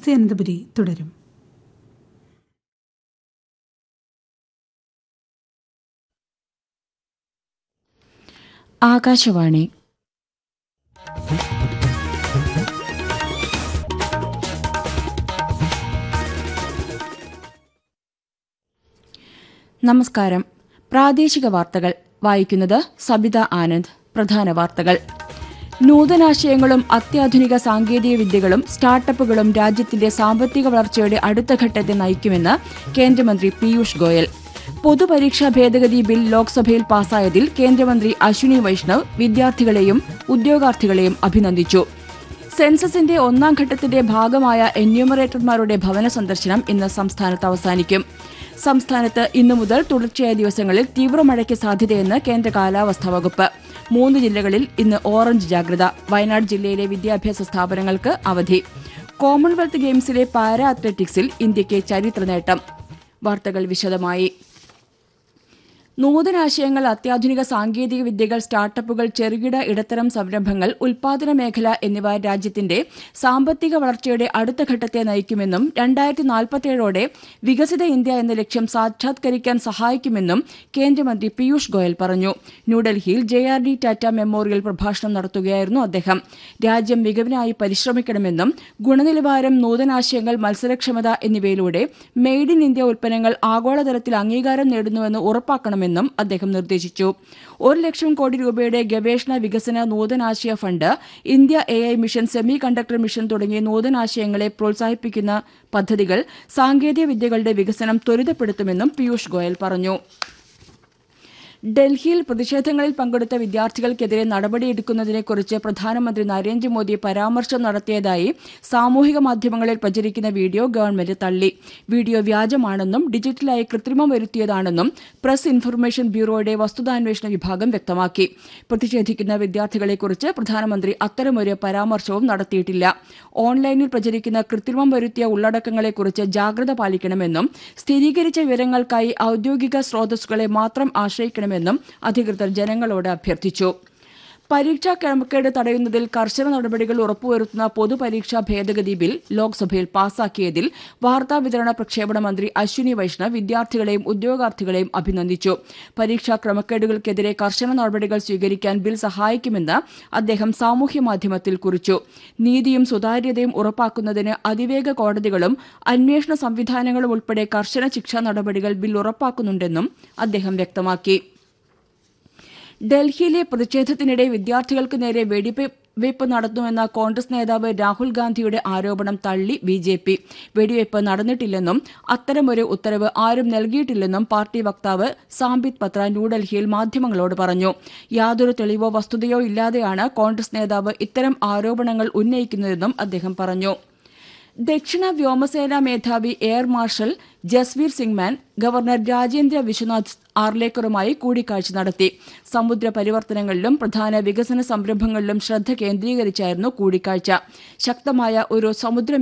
നമസ്തേ അനന്തപുരി തുടരും ആകാശവാണി നമസ്കാരം പ്രാദേശിക വാർത്തകൾ വായിക്കുന്നത് സബിത ആനന്ദ് പ്രധാന വാർത്തകൾ നൂതനാശയങ്ങളും അത്യാധുനിക സാങ്കേതിക വിദ്യകളും സ്റ്റാർട്ടപ്പുകളും രാജ്യത്തിന്റെ സാമ്പത്തിക വളർച്ചയുടെ അടുത്ത ഘട്ടത്തെ നയിക്കുമെന്ന് കേന്ദ്രമന്ത്രി പീയൂഷ് ഗോയൽ പൊതുപരീക്ഷാ ഭേദഗതി ബിൽ ലോക്സഭയിൽ പാസായതിൽ കേന്ദ്രമന്ത്രി അശ്വിനി വൈഷ്ണവ് വിദ്യാർത്ഥികളെയും ഉദ്യോഗാർത്ഥികളെയും അഭിനന്ദിച്ചു സെൻസസിന്റെ ഒന്നാം ഘട്ടത്തിന്റെ ഭാഗമായ എന്യൂമറേറ്റർമാരുടെ ഭവന സന്ദർശനം ഇന്ന് സംസ്ഥാനത്ത് അവസാനിക്കും സംസ്ഥാനത്ത് ഇന്നു മുതൽ തുടർച്ചയായ ദിവസങ്ങളിൽ തീവ്രമഴയ്ക്ക് സാധ്യതയെന്ന് കേന്ദ്ര കാലാവസ്ഥാ വകുപ്പ് മൂന്ന് ജില്ലകളിൽ ഇന്ന് ഓറഞ്ച് ജാഗ്രത വയനാട് ജില്ലയിലെ വിദ്യാഭ്യാസ സ്ഥാപനങ്ങൾക്ക് അവധി കോമൺവെൽത്ത് ഗെയിംസിലെ പാരാ അത്ലറ്റിക്സിൽ ഇന്ത്യയ്ക്ക് ചരിത്ര നേട്ടം വാർത്തകൾ വിശദമായി നൂതനാശയങ്ങൾ അത്യാധുനിക സാങ്കേതിക വിദ്യകൾ സ്റ്റാർട്ടപ്പുകൾ ചെറുകിട ഇടത്തരം സംരംഭങ്ങൾ ഉൽപാദന മേഖല എന്നിവ രാജ്യത്തിന്റെ സാമ്പത്തിക വളർച്ചയുടെ അടുത്ത ഘട്ടത്തെ നയിക്കുമെന്നും രണ്ടായിരത്തി നാൽപ്പത്തിയേഴോടെ വികസിത ഇന്ത്യ എന്ന ലക്ഷ്യം സാക്ഷാത്കരിക്കാൻ സഹായിക്കുമെന്നും കേന്ദ്രമന്ത്രി പീയൂഷ് ഗോയൽ പറഞ്ഞു ന്യൂഡൽഹിയിൽ J R D Tata memorial പ്രഭാഷണം നടത്തുകയായിരുന്നു അദ്ദേഹം രാജ്യം മികവിനായി പരിശ്രമിക്കണമെന്നും ഗുണനിലവാരം നൂതനാശയങ്ങൾ മത്സരക്ഷമത എന്നിവയിലൂടെ മെയ്ഡ് ഇൻ ഇന്ത്യ ഉൽപ്പന്നങ്ങൾ ആഗോളതലത്തിൽ അംഗീകാരം നേടുന്നുവെന്ന് ഉറപ്പാക്കണമെന്നും അദ്ദേഹം നിർദ്ദേശിച്ചു ഒരു ലക്ഷം കോടി രൂപയുടെ ഗവേഷണ വികസന നൂതനാശയ fund India A I mission semiconductor mission തുടങ്ങിയ നൂതനാശയങ്ങളെ പ്രോത്സാഹിപ്പിക്കുന്ന പദ്ധതികൾ സാങ്കേതിക വിദ്യകളുടെ വികസനം ത്വരിതപ്പെടുത്തുമെന്നും പീയൂഷ് ഗോയൽ പറഞ്ഞു ഡൽഹിയിൽ പ്രതിഷേധങ്ങളിൽ പങ്കെടുത്ത വിദ്യാർത്ഥികൾക്കെതിരെ നടപടിയെടുക്കുന്നതിനെക്കുറിച്ച് പ്രധാനമന്ത്രി നരേന്ദ്രമോദി പരാമർശം നടത്തിയതായി സാമൂഹിക മാധ്യമങ്ങളിൽ പ്രചരിക്കുന്ന വീഡിയോ ഗവൺമെന്റ് തള്ളി വീഡിയോ വ്യാജമാണെന്നും ഡിജിറ്റലായി കൃത്രിമം വരുത്തിയതാണെന്നും പ്രസ് ഇൻഫർമേഷൻ ബ്യൂറോയുടെ വസ്തുതാന്വേഷണ വിഭാഗം വ്യക്തമാക്കി പ്രതിഷേധിക്കുന്ന വിദ്യാർത്ഥികളെക്കുറിച്ച് പ്രധാനമന്ത്രി അത്തരമൊരു പരാമർശവും നടത്തിയിട്ടില്ല ഓൺലൈനിൽ പ്രചരിക്കുന്ന കൃത്രിമം വരുത്തിയ ഉള്ളടക്കങ്ങളെക്കുറിച്ച് ജാഗ്രത പാലിക്കണമെന്നും സ്ഥിരീകരിച്ച വിവരങ്ങൾക്കായി ഔദ്യോഗിക സ്രോതസ്സുകളെ മാത്രം ആശ്രയിക്കണമെന്നും അധികൃതർ ജനങ്ങളോട് അഭ്യർത്ഥിച്ചു പരീക്ഷാ ക്രമക്കേട് തടയുന്നതിൽ കർശന നടപടികൾ ഉറപ്പുവരുത്തുന്ന പൊതുപരീക്ഷാ ഭേദഗതി ബിൽ ലോക്സഭയിൽ പാസാക്കിയതിൽ വാർത്താവിതരണ പ്രക്ഷേപണ മന്ത്രി അശ്വിനി വൈഷ്ണവ് വിദ്യാർത്ഥികളെയും ഉദ്യോഗാർത്ഥികളെയും അഭിനന്ദിച്ചു പരീക്ഷാ ക്രമക്കേടുകൾക്കെതിരെ കർശന നടപടികൾ സ്വീകരിക്കാൻ ബിൽ സഹായിക്കുമെന്ന് അദ്ദേഹം സാമൂഹ്യമാധ്യമത്തിൽ കുറിച്ചു നീതിയും സുതാര്യതയും ഉറപ്പാക്കുന്നതിന് അതിവേഗ കോടതികളും അന്വേഷണ സംവിധാനങ്ങളും ഉൾപ്പെടെ കർശന ശിക്ഷാ നടപടികൾ ബിൽ ഉറപ്പാക്കുന്നുണ്ടെന്നും അദ്ദേഹം വ്യക്തമാക്കി ഡൽഹിയിലെ പ്രതിഷേധത്തിനിടെ വിദ്യാർത്ഥികൾക്ക് നേരെ വെടിവയ്പ് നടത്തുമെന്ന കോൺഗ്രസ് നേതാവ് രാഹുൽ ഗാന്ധിയുടെ ആരോപണം തള്ളി ബി ജെ പി വെടിവയ്പ് നടന്നിട്ടില്ലെന്നും അത്തരമൊരു ഉത്തരവ് ആരും നൽകിയിട്ടില്ലെന്നും പാർട്ടി വക്താവ് സാംബിത് പത്ര ന്യൂഡൽഹിയിൽ മാധ്യമങ്ങളോട് പറഞ്ഞു യാതൊരു തെളിവോ വസ്തുതയോ ഇല്ലാതെയാണ് കോൺഗ്രസ് നേതാവ് ഇത്തരം ആരോപണങ്ങൾ ഉന്നയിക്കുന്നതെന്നും അദ്ദേഹം പറഞ്ഞു ദക്ഷിണ വ്യോമസേനാ മേധാവി air marshal Jasveer Singh Maan governor Rajendra Vishwanath ആർലേക്കറുമായി കൂടിക്കാഴ്ച നടത്തി സമുദ്ര പരിവർത്തനങ്ങളിലും പ്രധാന വികസന സംരംഭങ്ങളിലും ശ്രദ്ധ കേന്ദ്രീകരിച്ചായിരുന്നു കൂടിക്കാഴ്ച ശക്തമായ ഒരു സമുദ്ര